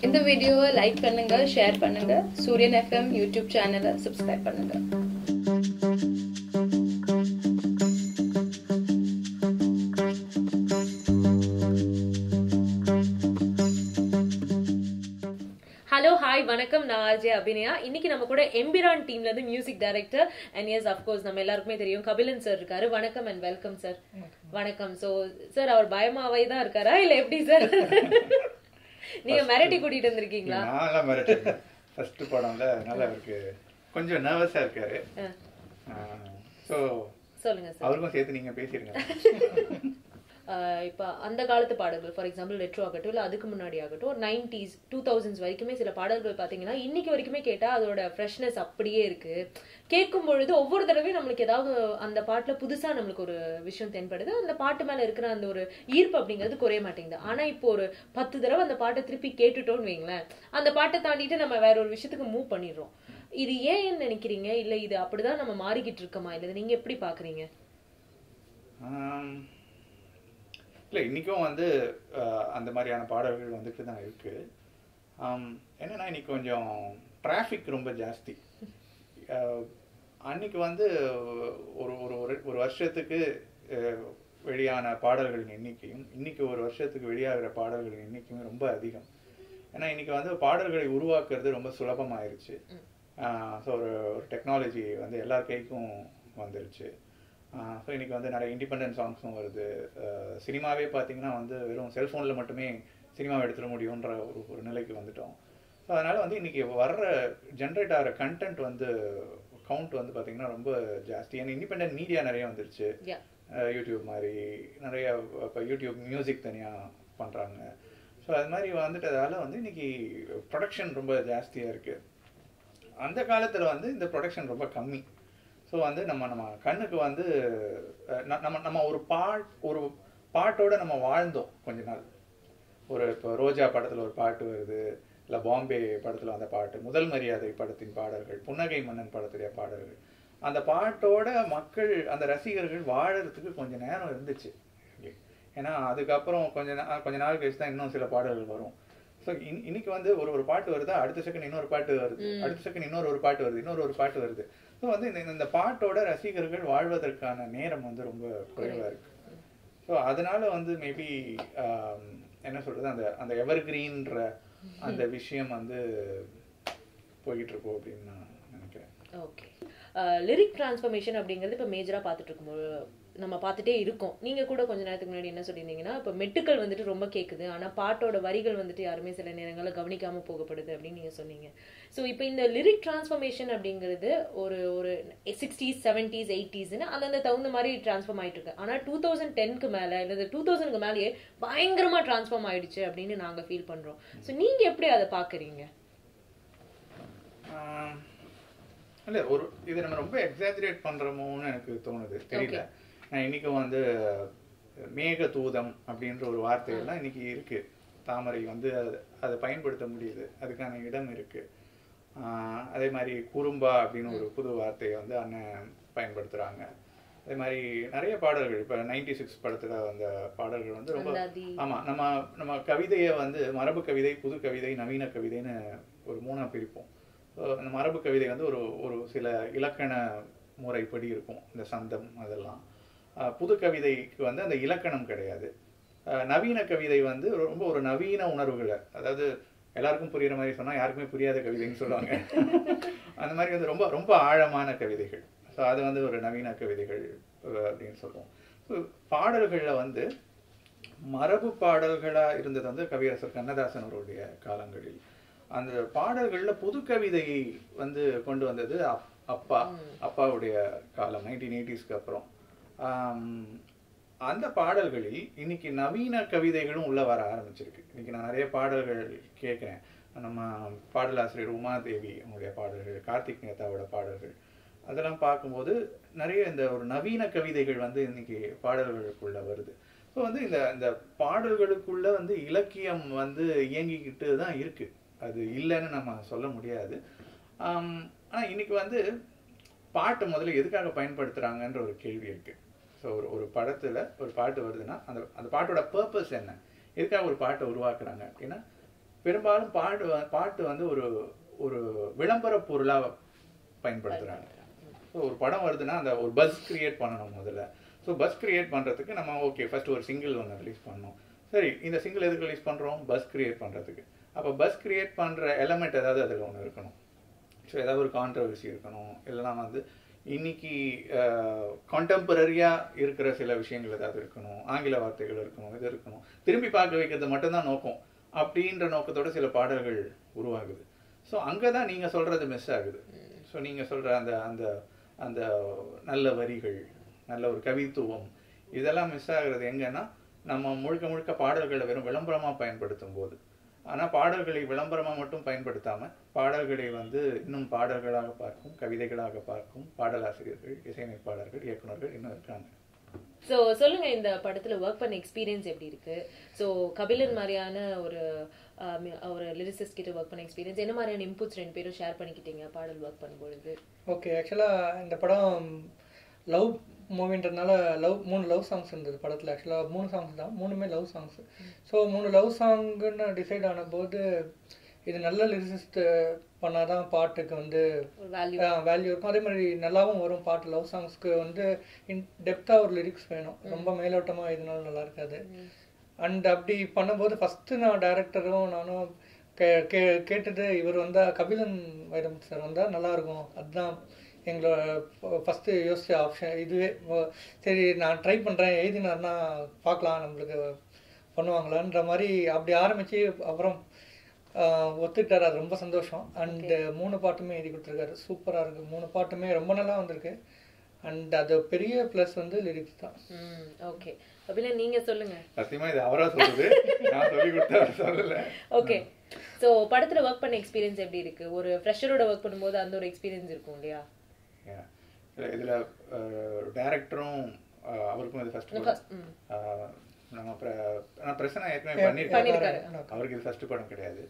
இந்த வீடியோவை லைக் பண்ணுங்க ஷேர் பண்ணுங்க சூரியன் எஃப்எம் யூடியூப் சேனலை சப்ஸ்கிரைப் பண்ணுங்க ஹலோ ஹாய் வணக்கம் நான் அஜய் அபிநயா இன்னைக்கு நம்ம கூட எம்பிரான் டீம்ல இருந்து music director and yes of course நம்ம எல்லாருக்குமே தெரியும் கபிலன் சார் இருக்காரு வணக்கம் அண்ட் வெல்கம் சார் வணக்கம் சோ சார் அவர் பயமாவே தான் இருக்காரா இல்ல எப்படி சார் நீங்க மிரட்டி கூட்டிட்டு வந்திருக்கீங்களா நான்லாம் மிரட்டல ஃபர்ஸ்ட் படம்ல நல்லா இருக்கு கொஞ்சம் நர்வஸா இருக்காரு ஸோ சொல்லுங்க சார் அவருக்கும் சேர்த்து நீங்க பேசிருங்க ஆஹ் இப்ப அந்த காலத்து பாடல்கள் ஃபார் எக்ஸாம்பிள் ரெட்ரோ ஆகட்டும் இல்ல அதுக்கு முன்னாடி ஆகட்டும் நைன்டிஸ் டூ தௌசண்ட்ஸ் வரைக்குமே சில பாடல்கள் பாத்தீங்கன்னா இன்னைக்கு வரைக்குமே கேட்டா அதோட ஃப்ரெஷ்னஸ் அப்படியே இருக்கு கேட்கும் பொழுது ஒவ்வொரு தடவையும் நம்மளுக்கு ஏதாவது அந்த பாட்டுல புதுசா நம்மளுக்கு ஒரு விஷயம் தென்படுது அந்த பாட்டு மேல இருக்கிற அந்த ஒரு ஈர்ப்பு அப்படிங்கிறது குறைய மாட்டேங்குது ஆனா இப்போ ஒரு பத்து தடவை அந்த பாட்டை திருப்பி கேட்டுட்டோம்னு வைங்களேன் அந்த பாட்டை தாண்டிட்டு நம்ம வேற ஒரு விஷயத்துக்கு மூவ் பண்ணிடுறோம் இது ஏன் நினைக்கிறீங்க இல்ல இது அப்படிதான் நம்ம மாறிக்கிட்டு இருக்கோமா இல்ல இதை நீங்க எப்படி பாக்குறீங்க ஆம், இல்ல இன்னைக்கும் வந்து அஹ், அந்த மாதிரியான பாடல்கள் வந்துட்டு தான் இருக்கு ஆம், என்னன்னா இன்னைக்கு கொஞ்சம் டிராஃபிக் ரொம்ப ஜாஸ்தி அஹ், அன்னைக்கு வந்து ஒரு ஒரு ஒரு ஒரு வருஷத்துக்கு அஹ், வெளியான பாடல்களின் எண்ணிக்கையும் இன்னைக்கு ஒரு வருஷத்துக்கு வெளியாகிற பாடல்களின் எண்ணிக்கையும் ரொம்ப அதிகம் ஏன்னா இன்னைக்கு வந்து பாடல்களை உருவாக்குறது ரொம்ப சுலபமாயிருச்சு ஸோ ஒரு ஒரு டெக்னாலஜி வந்து எல்லார் கைக்கும் வந்துருச்சு ஸோ இன்னைக்கு வந்து நிறைய இண்டிபெண்டன்ட் சாங்ஸும் வருது அஹ் சினிமாவே பார்த்தீங்கன்னா வந்து வெறும் செல்ஃபோனில் மட்டுமே சினிமாவை எடுத்துட முடியுன்ற ஒரு ஒரு நிலைக்கு வந்துட்டோம் ஸோ அதனால வந்து இன்னைக்கு வர்ற ஜென்ரேட் ஆகிற கண்டென்ட் வந்து கவுண்ட் வந்து பார்த்தீங்கன்னா ரொம்ப ஜாஸ்தி ஏன்னா இண்டிபெண்டன்ட் மீடியா நிறைய வந்துருச்சு Yeah. அஹ் யூடியூப் மாதிரி நிறைய இப்போ யூடியூப் மியூசிக் தனியாக பண்ணுறாங்க ஸோ அது மாதிரி வந்துட்டதால வந்து இன்னைக்கு ப்ரொடக்ஷன் ரொம்ப ஜாஸ்தியாக இருக்குது அந்த காலத்தில் வந்து இந்த ப்ரொடக்ஷன் ரொம்ப கம்மி ஸோ வந்து நம்ம நம்ம கண்ணுக்கு வந்து அஹ், ந- நம்ம நம்ம ஒரு பாட் ஒரு பாட்டோட நம்ம வாழ்ந்தோம் கொஞ்ச நாள் ஒரு இப்போ ரோஜா படத்தில் ஒரு பாட்டு வருது இல்லை பாம்பே படத்தில் அந்த பாட்டு முதல் மரியாதை படத்தின் பாடல்கள் புன்னகை மன்னன் படத்துடைய பாடல்கள் அந்த பாட்டோட மக்கள் அந்த ரசிகர்கள் வாழறதுக்கு கொஞ்ச நேரம் இருந்துச்சு ஏன்னா அதுக்கப்புறம் கொஞ்ச நா கொஞ்ச நாள் கழிச்சு தான் இன்னும் சில பாடல்கள் வரும் ஸோ இன்னைக்கு வந்து ஒரு ஒரு பாட்டு வருதா அடுத்த செகண்ட் இன்னொரு பாட்டு வருது அடுத்த செகண்ட் இன்னொரு ஒரு பாட்டு வருது இன்னொரு ஒரு பாட்டு வருது ஸோ வந்து இந்த இந்த பாட்டோட ரசிகர்கள் வாழ்வதற்கான நேரம் வந்து ரொம்ப குறைவா இருக்கு ஸோ அதனால வந்து மேபி என்ன சொல்றது அந்த அந்த எவர்கிரீன்ற அந்த விஷயம் வந்து போய்கிட்டு இருக்கோம் அப்படின்னு நான் நினைக்கிறேன் ஓகே லிரிக் டிரான்ஸ்ஃபர்மேஷன் அப்படிங்கிறது இப்போ மேஜராக பார்த்துட்டு இருக்கும்போது நம்ம பார்த்துட்டே இருக்கோம் நீங்கள் கூட கொஞ்ச நேரத்துக்கு முன்னாடி என்ன சொல்லியிருந்தீங்கன்னா இப்போ மெட்டுக்கள் வந்துட்டு ரொம்ப கேட்குது ஆனால் பாட்டோட வரிகள் வந்துட்டு யாருமே சில நேரங்களில் கவனிக்காமல் போகப்படுது அப்படின்னு நீங்கள் சொன்னீங்க ஸோ இப்போ இந்த லிரிக் டிரான்ஸ்ஃபர்மேஷன் அப்படிங்கிறது ஒரு ஒரு சிக்ஸ்டீஸ் செவன்டீஸ் எயிட்டிஸ்னு அந்தந்த தகுந்த மாதிரி டிரான்ஸ்ஃபார்ம் ஆயிட்டு இருக்கு ஆனால் டூ தௌசண்ட் டென்க்கு மேலே இல்லை டூ தௌசண்ட்க்கு மேலேயே பயங்கரமாக டிரான்ஸ்ஃபார்ம் ஆயிடுச்சு அப்படின்னு நாங்கள் ஃபீல் பண்ணுறோம் ஸோ நீங்கள் எப்படி அதை பார்க்குறீங்க ஆஹ் இல்ல ஒரு இது நம்ம ரொம்ப எக்ஸாஜரேட் பண்றோமோன்னு எனக்கு தோணுது தெரியல நான் இன்னைக்கும் வந்து மேக தூதம் அப்படின்ற ஒரு வார்த்தையெல்லாம் இன்னைக்கு இருக்கு தாமரை வந்து அது அதை பயன்படுத்த முடியுது அதுக்கான இடம் இருக்கு ஆஹ் அதே மாதிரி குறும்பா அப்படின்னு ஒரு புது வார்த்தையை வந்து அண்ணன் பயன்படுத்துறாங்க அதே மாதிரி நிறைய பாடல்கள் இப்ப நைன்டி சிக்ஸ் படத்துல வந்த பாடல்கள் வந்து ரொம்ப அந்தாதி. ஆமா நம்ம நம்ம கவிதையை வந்து மரபு கவிதை புது கவிதை நவீன கவிதைன்னு ஒரு மூணா பிரிப்போம் So, அந்த மரபு கவிதை வந்து ஒரு ஒரு சில இலக்கண முறைப்படி இருக்கும் இந்த சந்தம் அதெல்லாம் அஹ் புது கவிதைக்கு வந்து அந்த இலக்கணம் கிடையாது அஹ் நவீன கவிதை வந்து ரொம்ப ஒரு நவீன உணர்வுகளை அதாவது எல்லாருக்கும் புரியுற மாதிரி சொன்னா யாருக்குமே புரியாத கவிதைன்னு சொல்லுவாங்க அந்த மாதிரி வந்து ரொம்ப ரொம்ப ஆழமான கவிதைகள் ஸோ அது வந்து ஒரு நவீன கவிதைகள் அஹ் அப்படின்னு சொல்லுவோம் ஸோ பாடல்களில் வந்து மரபு பாடல்களா இருந்தது வந்து கவியரசர் கண்ணதாசன் அவருடைய காலங்களில் அந்த பாடல்கள்ல புது கவிதையை வந்து கொண்டு வந்தது அப்- அப்பா அப்பாவுடைய காலம் நைன்டீன் எயிட்டிஸ்க்கு அப்புறம் ஆம், அந்த பாடல்களில் இன்னைக்கு நவீன கவிதைகளும் உள்ள வர ஆரம்பிச்சிருக்கு இன்னைக்கு நான் நிறைய பாடல்கள் கேட்குறேன் நம்ம பாடலாசிரியர் உமாதேவி அவங்களுடைய பாடல்கள் கார்த்திக் நேதாவோட பாடல்கள் அதெல்லாம் பார்க்கும்போது நிறைய இந்த ஒரு நவீன கவிதைகள் வந்து இன்னைக்கு பாடல்களுக்குள்ள வருது ஸோ வந்து இந்த இந்த பாடல்களுக்குள்ள வந்து இலக்கியம் வந்து இயங்கிக்கிட்டு தான் இருக்கு அது இல்லைன்னு நம்ம சொல்ல முடியாது ஆம், ஆனா இன்னைக்கு வந்து பாட்டை முதல்ல எதுக்காக பயன்படுத்துறாங்கன்ற ஒரு கேள்வி இருக்கு ஸோ ஒரு ஒரு படத்துல ஒரு பாட்டு வருதுன்னா அந்த அந்த பாட்டோட பர்பஸ் என்ன எதுக்காக ஒரு பாட்டை உருவாக்குறாங்க அப்படின்னா பெரும்பாலும் பாடு வ- பாட்டு வந்து ஒரு ஒரு விளம்பர பொருளா பயன்படுத்துறாங்க ஸோ ஒரு படம் வருதுன்னா அந்த ஒரு பஸ் கிரியேட் பண்ணணும் முதல்ல ஸோ பஸ் கிரியேட் பண்ணுறதுக்கு நம்ம ஓகே ஃபர்ஸ்ட் ஒரு சிங்கிள் ஒன்று ரிலீஸ் பண்ணோம் சரி இந்த சிங்கிள் எதுக்கு ரிலீஸ் பண்ணுறோம் பஸ் கிரியேட் பண்ணுறதுக்கு அப்போ பஸ் கிரியேட் பண்ணுற எலமெண்ட் ஏதாவது அதில் ஒன்று இருக்கணும் ஸோ ஏதாவது ஒரு கான்ட்ரவர்சி இருக்கணும் இல்லைனா வந்து இன்னைக்கு கான்டெம்பரரியாக இருக்கிற சில விஷயங்கள் ஏதாவது இருக்கணும் ஆங்கில வார்த்தைகள் இருக்கணும் இது இருக்கணும் திரும்பி பார்க்க வைக்கிறது மட்டும்தான் நோக்கம் அப்படின்ற நோக்கத்தோட சில பாடல்கள் உருவாகுது ஸோ அங்கே தான் நீங்கள் சொல்கிறது மிஸ் ஆகுது ஸோ நீங்கள் சொல்கிற அந்த அந்த அந்த நல்ல வரிகள் நல்ல ஒரு கவித்துவம் இதெல்லாம் மிஸ் ஆகுறது எங்கன்னா நம்ம முழுக்க முழுக்க பாடல்களை வெறும் விளம்பரமாக பயன்படுத்தும் போது ஆனால் பாடல்களை விளம்பரமாக மட்டும் பயன்படுத்தாம பாடல்களை வந்து இன்னும் பாடல்களாக பார்க்கும் கவிதைகளாக பார்க்கும் பாடலாசிரியர்கள் இசையமைப்பாளர்கள் இயக்குனர்கள் இன்னும் இருக்காங்க ஸோ சொல்லுங்க இந்த படத்துல ஒர்க் பண்ண எக்ஸ்பீரியன்ஸ் எப்படி இருக்கு ஸோ கபிலன் மாதிரியான ஒரு ஆஹ், மி- ஒரு லிரிசிஸ்ட் கிட்ட ஒர்க் பண்ண எக்ஸ்பீரியன்ஸ் என்ன மாதிரியான இன்புட்ஸ் ரெண்டு பேரும் ஷேர் பண்ணிக்கிட்டீங்க பாடல் ஒர்க் பண்ணும்பொழுது ஓகே ஆக்சுவலாக இந்த படம் லவ் மூவின்றதுனால லவ் மூணு லவ் சாங்ஸ் இருந்தது படத்தில் ஆக்சுவலாக மூணு சாங்ஸ் தான் மூணுமே லவ் சாங்ஸ் ஸோ மூணு லவ் சாங்குன்னு டிசைட் ஆன போது இது நல்ல லிரிசிஸ்ட் பண்ணால் தான் பாட்டுக்கு வந்து ஒரு வேல்யூ வேல்யூ இருக்கும் அதே மாதிரி நல்லாவும் வரும் பாட்டு லவ் சாங்ஸ்க்கு வந்து இன் டெப்த்தாக ஒரு லிரிக்ஸ் வேணும் ரொம்ப மேலோட்டமாக இதனால நல்லா இருக்காது அண்ட் அப்படி பண்ணும்போது ஃபஸ்ட்டு நான் டைரக்டரும் நானும் கே கே கேட்டது இவர் வந்தால் கபிலன் வைரம் சார் வந்தால் நல்லாயிருக்கும் அதுதான் எங்களோட ஃபஸ்ட்டு யோசிச்ச ஆப்ஷன் இதுவே ஓ, சரி நான் ட்ரை பண்ணுறேன் எழுதினார்னா பார்க்கலாம் நம்மளுக்கு பண்ணுவாங்களான்ற மாதிரி அப்படி ஆரம்பித்து அப்புறம் ஆஹ், ஒத்துக்கிட்டாரு அது ரொம்ப சந்தோஷம் அண்ட் மூணு பாட்டுமே எழுதி கொடுத்துருக்காரு சூப்பராக இருக்குது மூணு பாட்டுமே ரொம்ப நல்லா வந்திருக்கு அண்ட் அது பெரிய ப்ளஸ் வந்து லிரிக்ஸ் தான் ம் ஓகே கபிலன் நீங்க சொல்லுங்க சத்தியமா இது அவரா சொல்லுது நான் சொல்லி கொடுத்த அவர் சொல்லல ஓகே ஸோ படத்துல ஒர்க் பண்ண எக்ஸ்பீரியன்ஸ் எப்படி இருக்கு ஒரு ஃப்ரெஷரோட ஒர்க் பண்ணும்போது அந்த ஒரு எக்ஸ்பீரியன்ஸ் இருக்கும் இல்லையா Yeah. இதுல இதுல டேரக்டரும் அவருக்கும் இது ஃபர்ஸ்ட் First, ம். நம்ம பிர- நான் பிரசனா ஏற்கனவே பண்ணியிருக்கேன் பண்ணிருக்காரு. அவருக்கு இது ஃபர்ஸ்ட் படம் கிடையாது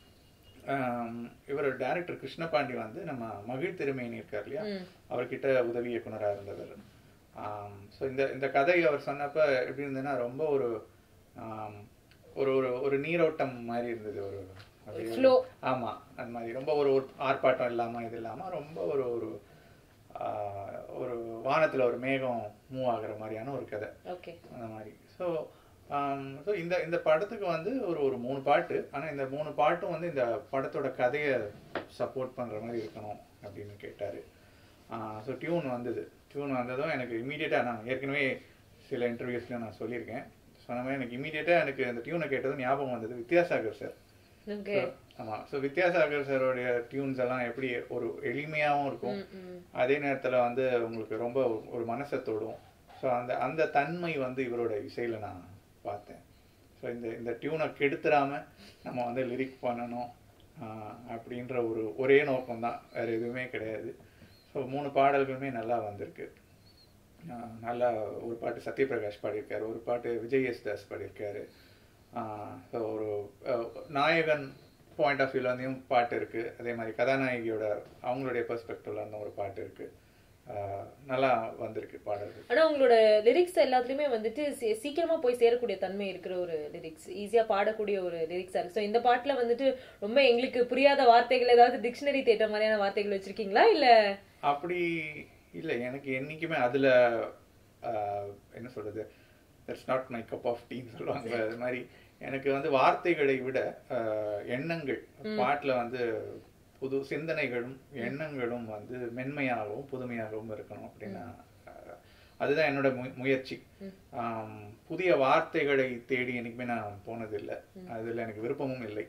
ஆம், இவர் டைரக்டர் கிருஷ்ணபாண்டி வந்து நம்ம மகிழ் திருமேனி இருக்கார் இல்லையா ம். அவர்கிட்ட உதவி இயக்குனராக இருந்தவர் ஸோ இந்த இந்த கதை அவர் சொன்னப்ப எப்படி இருந்ததுன்னா ரொம்ப ஒரு ஆம், ஒரு ஒரு ஒரு நீரோட்டம் மாதிரி இருந்தது ஒரு அப்படியே ஒரு- Flow. ஆமா அந்த மாதிரி ரொம்ப ஒரு ஒரு ஆர்ப்பாட்டம் இல்லாம இது இல்லாம ரொம்ப ஒரு ஒரு ஆஹ், ஒரு வானத்துல ஒரு மேகம் மூவ் ஆகுற மாதிரியான ஒரு கதை ஓகே அந்த மாதிரி ஸோ ஸோ இந்த இந்த படத்துக்கு வந்து ஒரு ஒரு மூணு பாட்டு ஆனா இந்த மூணு பாட்டும் வந்து இந்த படத்தோட கதையை சப்போர்ட் பண்ற மாதிரி இருக்கணும் அப்படின்னு கேட்டாரு ஸோ டியூன் வந்தது டியூன் வந்ததும் எனக்கு இமீடியட்டாக நான் ஏற்கனவே சில இன்டர்வியூஸ்ல நான் சொல்லியிருக்கேன் சொன்ன மாதிரி எனக்கு இமீடியட்டாக எனக்கு அந்த டியூனை கேட்டதும் ஞாபகம் வந்தது வித்யாசாகர் சார் ஓகே ஆமா ஸோ வித்யாசாகர் சாரோடைய டியூன்ஸ் எல்லாம் எப்படி ஒரு எளிமையாகவும் இருக்கும் அதே நேரத்துல வந்து உங்களுக்கு ரொம்ப ஒரு- ஒரு மனசை தொடும் ஸோ அந்த அந்த தன்மை வந்து இவரோட இசையில நான் பார்த்தேன் ஸோ இந்த இந்த டியூனை கெடுத்துடாம நம்ம வந்து லிரிக் பண்ணணும் ஆஹ் அப்படின்ற ஒரு ஒரே நோக்கம் தான் வேற எதுவுமே கிடையாது ஸோ மூணு பாடல்களுமே நல்லா வந்திருக்கு ஆஹ் நல்லா ஒரு பாட்டு சத்யபிரகாஷ் பாடியிருக்காரு ஒரு பாட்டு விஜய் எஸ் தாஸ் பாடியிருக்காரு ஸோ ஒரு அஹ், நாயகன் பாயிண்ட் ஆஃப் வியூல இருந்தும் பாட்டு இருக்கு அதே மாதிரி கதாநாயகியோட அவங்களுடைய பெர்ஸ்பெக்டிவ்ல இருந்தும் ஒரு பாட்டு இருக்கு ஆஹ், நல்லா வந்திருக்கு பாடல்கள் ஆனா உங்களோட லிரிக்ஸ் எல்லாத்துலயுமே வந்துட்டு சீ- சீக்கிரமா போய் சேரக்கூடிய தன்மை இருக்கிற ஒரு லிரிக்ஸ் ஈஸியா பாடக்கூடிய ஒரு லிரிக்ஸா இருக்கு ஸோ இந்த பாட்டுல வந்துட்டு ரொம்ப எங்களுக்கு புரியாத வார்த்தைகள் ஏதாவது டிக்ஷனரி தேட்ட மாதிரியான வார்த்தைகள் வச்சிருக்கீங்களா இல்ல அப்படி இல்லை எனக்கு என்னைக்குமே அதுல ஆஹ், என்ன சொல்றது that's not my cup of டீன்னு சொல்லுவாங்க அது மாதிரி எனக்கு வந்து வார்த்தைகளை விட ஆஹ், எண்ணங்கள் பாட்டுல வந்து புது சிந்தனைகளும் எண்ணங்களும் வந்து மென்மையாகவும் புதுமையாகவும் இருக்கணும் அப்படின்னா ஆஹ், அதுதான் என்னோட மு- முயற்சி ஆம், புதிய வார்த்தைகளை தேடி என்னைக்குமே நான் போனதில்லை அதுல எனக்கு விருப்பமும் இல்லை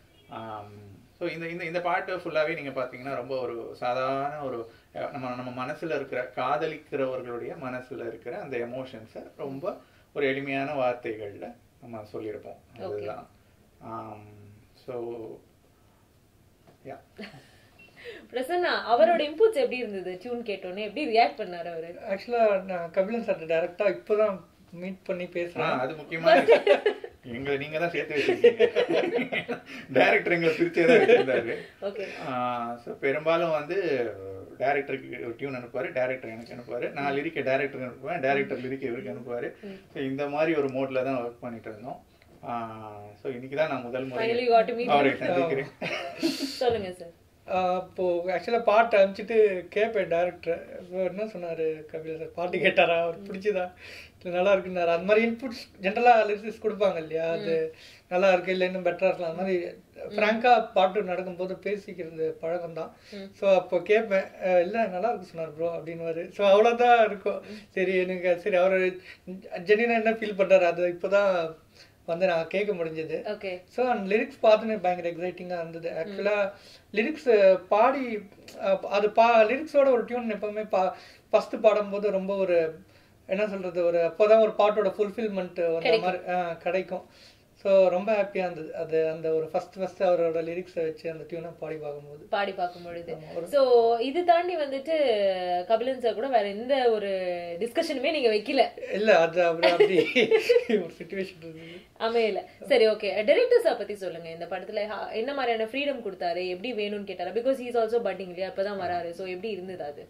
ஸோ இந்த இந்த இந்த பாட்டு ஃபுல்லாகவே நீங்கள் பார்த்தீங்கன்னா ரொம்ப ஒரு சாதாரண ஒரு அஹ், நம்ம நம்ம மனசில் இருக்கிற காதலிக்கிறவர்களுடைய மனசில் இருக்கிற அந்த எமோஷன்ஸை ரொம்ப ஒரு எளிமையான வார்த்தைகளில் நம்ம சொல்லியிருப்போம் அதுதான் ஸோ யா பிரசன்னா அவரோட இன்புட்ஸ் எப்படி இருந்தது டியூன் கேட்டோன்னே எப்படி ரியாக்ட் பண்ணாரு அவரு ஆக்சுவலாக நான் கபிலன் சார் டேரெக்டாக இப்போ தான் மீட் பண்ணி ஆ, பேசுகிறேன் அது முக்கியமான எங்களை நீங்க தான் சேர்த்து வச்சிருக்கீங்க டைரக்டர் எங்களை பிரிச்சே தான் வச்சிருந்தாரு ஓகே ஸோ பெரும்பாலும் வந்து டேரக்டருக்கு ஒரு டியூன் அனுப்புவாரு டேரக்டர் எனக்கு அனுப்புவாரு நான் லிரிக்க டேரக்டருக்கு அனுப்புவேன் டேரக்டர் லிரிக்க இவருக்கு அனுப்புவாரு ஸோ இந்த மாதிரி ஒரு மோட்ல தான் ஒர்க் பண்ணிட்டு இருந்தோம் ஸோ இன்னைக்கு தான் நான் முதல் முறை Finally you got to meet அவரை him. சந்திக்கிறேன் சொல்லுங்க சார் ஆஹ் இப்போ ஆக்சுவலாக பாட்டு அனுப்பிச்சிட்டு கேட்பேன் டேரக்டர் என்ன சொன்னார் கபில் சார் பாட்டு கேட்டாரா அவர் பிடிச்சதா இல்லை நல்லா இருக்குன்னாரு அந்த மாதிரி இன்புட்ஸ் ஜென்ரலாக லிரிக்ஸ் கொடுப்பாங்க இல்லையா அது நல்லா இருக்கு இல்லை இன்னும் பெட்டராக இருக்கலாம் அந்த மாதிரி ஃப்ராங்காக பாட்டு நடக்கும்போது பேசிக்கிறது பழக்கம் தான் ஸோ அப்போ கேட்பேன் அஹ் இல்லை நல்லா இருக்கு சொன்னார் ப்ரோ அப்படின்னு ஸோ அவ்வளோதான் இருக்கும் சரி எனக்கு சரி அவர் ஜென்னினா என்ன ஃபீல் பண்ணுறாரு அது இப்போ தான் வந்து நான் கேட்க முடிஞ்சது ஓகே ஸோ அந்த லிரிக்ஸ் பார்த்துன்னு பயங்கர எக்ஸைட்டிங்காக இருந்தது ஆக்சுவலாக லிரிக்ஸ் பாடி அஹ், அது பா லிரிக்ஸோட ஒரு டியூன் எப்பவுமே பா ஃபஸ்ட்டு பாடும்போது ரொம்ப ஒரு என்ன சொல்றது ஒரு அப்போதான் ஒரு பாட்டோட ஃபுல்ஃபில்மெண்ட் வந்த மாதிரி அஹ், கிடைக்கும் ஸோ ரொம்ப ஹாப்பியாக இருந்தது அது அந்த ஒரு ஃபர்ஸ்ட் ஃபர்ஸ்ட் அவரோட லிரிக்ஸை வச்சு அந்த டியூனை பாடி பார்க்கும்போது பாடி பார்க்கும் பொழுது சோ இது தாண்டி வந்துட்டு கபிலன் சார் கூட வேற எந்த ஒரு டிஸ்கஷனுமே நீங்க வைக்கல இல்லை அது அப்படி அப்படி ஒரு சுச்சுவேஷன் இருந்தது அமையல சரி ஓகே டைரக்டர்ஸா பத்தி சொல்லுங்க இந்த படத்துல ஹா- என்ன மாதிரியான ஃப்ரீடம் கொடுத்தாரு எப்படி வேணும்னு கேட்டாரா பிகாஸ் இஸ் ஆல்சோ பட்டிங் இல்லையா இப்பதான் வராரு சோ எப்படி இருந்தது அது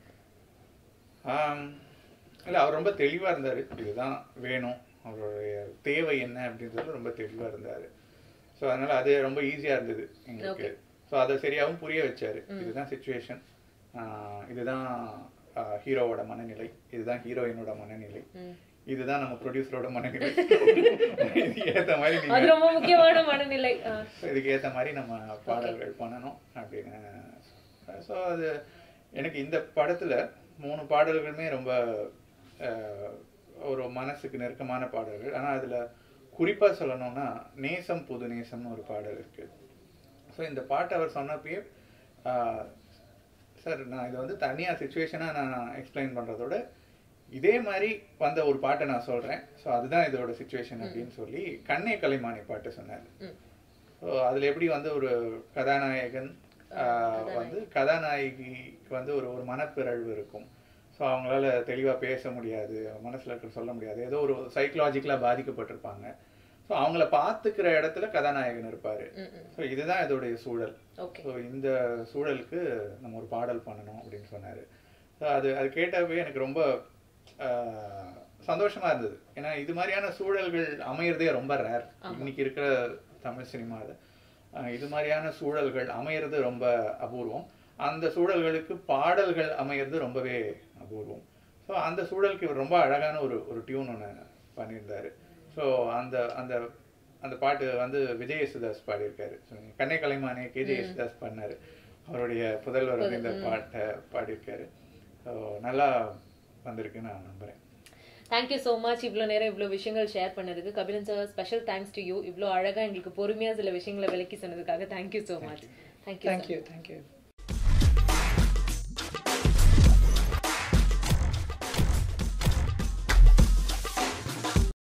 இல்லை அவர் ரொம்ப தெளிவாக இருந்தார் இதுதான் வேணும் அவருடைய தேவை என்ன அப்படின்றது ரொம்ப தெளிவாக இருந்தார் ஸோ அதனால அது ரொம்ப ஈஸியாக இருந்தது எங்களுக்கு ஸோ அதை சரியாகவும் புரிய வச்சாரு இதுதான் சுச்சுவேஷன் இதுதான் ஹீரோவோட மனநிலை இதுதான் ஹீரோயினோட மனநிலை இதுதான் நம்ம ப்ரொடியூசரோட மனநிலை இதுக்கு ஏற்ற மாதிரி அது நீங்க ரொம்ப முக்கியமான மனநிலை ஆ. So, இதுக்கு ஏற்ற மாதிரி நம்ம பாடல்கள் பண்ணணும் அப்படின்னு ஸோ அது எனக்கு இந்த படத்துல மூணு பாடல்களுமே ரொம்ப அஹ், ஒரு மனசுக்கு நெருக்கமான பாடல்கள் ஆனா அதுல குறிப்பா சொல்லணும்னா நேசம் புது நேசம்னு ஒரு பாடல் இருக்கு ஸோ இந்த பாட்டை அவர் சொன்னப்பயே சார் நான் இதை வந்து தனியா சுச்சுவேஷனா நான் எக்ஸ்பிளைன் பண்றதோட இதே மாதிரி வந்த ஒரு பாட்டை நான் சொல்றேன் ஸோ அதுதான் இதோட சுச்சுவேஷன் அப்படின்னு சொல்லி கண்ணே கலைமானி பாட்டு சொன்னார் ம். ஸோ அதில் எப்படி வந்து ஒரு கதாநாயகன் ஆஹ், வந்து கதாநாயகிக்கு வந்து ஒரு ஒரு மனப்பிறழ்வு இருக்கும் ஸோ அவங்களால தெளிவாக பேச முடியாது மனசில் இருக்கிற சொல்ல முடியாது ஏதோ ஒரு சைக்கலாஜிக்கலாக பாதிக்கப்பட்டிருப்பாங்க ஸோ அவங்கள பார்த்துக்கிற இடத்துல கதாநாயகன் இருப்பார் ம், ம். ஸோ இதுதான் இதோடைய சூழல் ஓகே ஸோ இந்த சூழலுக்கு நம்ம ஒரு பாடல் பண்ணணும் அப்படின்னு சொன்னார் ஸோ அது அது கேட்டவே எனக்கு ரொம்ப ஆஹ், சந்தோஷமா இருந்தது ஏன்னா இது மாதிரியான சூழல்கள் அமையறதே ரொம்ப ரேர் இன்னைக்கு இருக்கிற தமிழ் சினிமாவில் இது மாதிரியான சூழல்கள் அமையறது ரொம்ப அபூர்வம் அந்த சூழல்களுக்கு பாடல்கள் அமையறது ரொம்பவே அபூர்வம் ஸோ அந்த சூழலுக்கு இவர் ரொம்ப அழகான ஒரு ஒரு டியூன் ஒன்று பண்ணியிருந்தாரு ஸோ அந்த அந்த அந்த பாட்டு வந்து விஜய் யேசுதாஸ் பாடியிருக்காரு So, கண்ணே கலைமானே கேஜே யேசுதாஸ் பண்ணாரு அவருடைய புதல்வர் வந்து இந்த பாட்டை பாடியிருக்காரு ஸோ நல்லா வந்திருக்குன்னு நான் நம்புறேன் தேங்க்யூ ஸோ மச் இவ்வளோ நேரம் இவ்வளோ விஷயங்கள் ஷேர் பண்ணதுக்கு Kapilan sir special thanks to you இவ்வளோ அழகா எங்களுக்கு பொறுமையா சில விஷயங்களை விளக்கி சொன்னதுக்காக thank you so much thank you thank you thank you